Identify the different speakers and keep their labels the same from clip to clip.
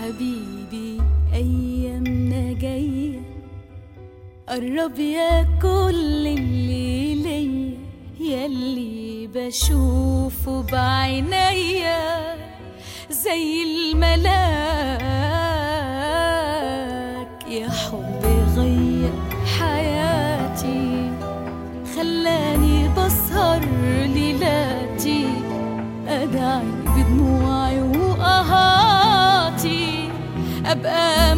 Speaker 1: حبيبي أيامنا جاية قرب يا كل اللي ليا ياللي بشوفه بعينيا زي الملاك يا حب غير حياتي خلاني بسهر ليلاتي أدعي بدموعي وقهاتي أبقى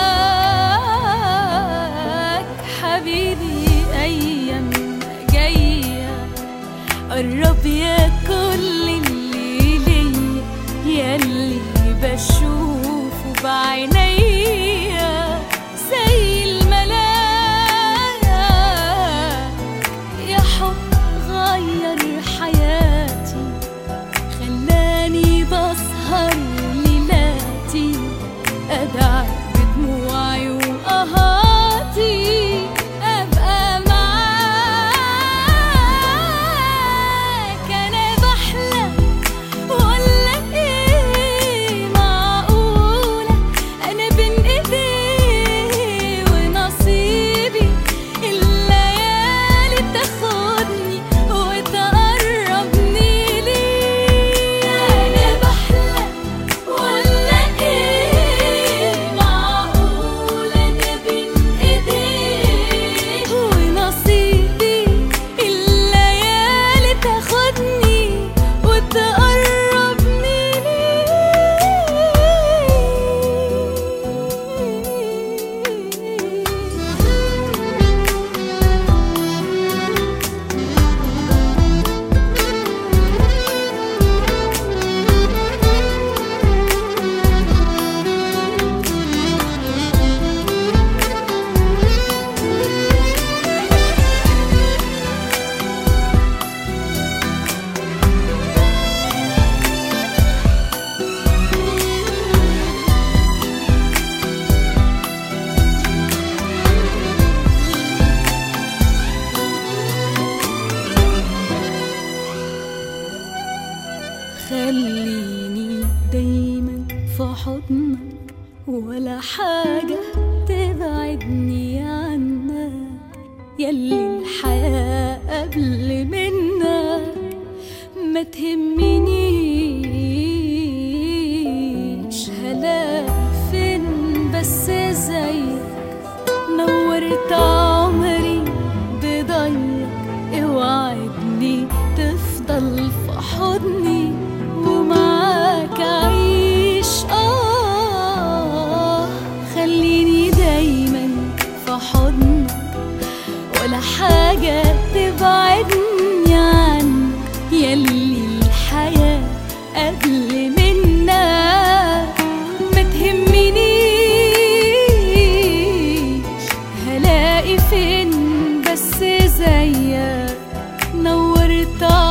Speaker 1: معاك حبيبي أيام جاية قرب يا كل اللي ليا ياللي بشوفه بعينيا زي الملاك يا حب غير حياتي خلاني بسهر ليلاتي أدعي بدموعي وقهاتي أبقى معاك أنا بحلم ولا إيه معقولة أنا بين إيديه ونصيبي الليالي تاخدني وتقربني ليه أنا بحلم ولا إيه معقولة أنا بين إيديه ونصيبي الليالي تاخدني وتقربني خليني دايما في حضنك ولا حاجة تبعدني عنك يلي الحياة قبل منك ما تهمنيش هلاقي فين بس زيك نورت عمري بضيق اوعدني تفضل في حضني ومعاك اعيش اه خليني دايما في حضنك ولا حاجة تبعدني عنك يلي الحياة قبل منك ما تهمنيش هلاقي فين بس زيك نورت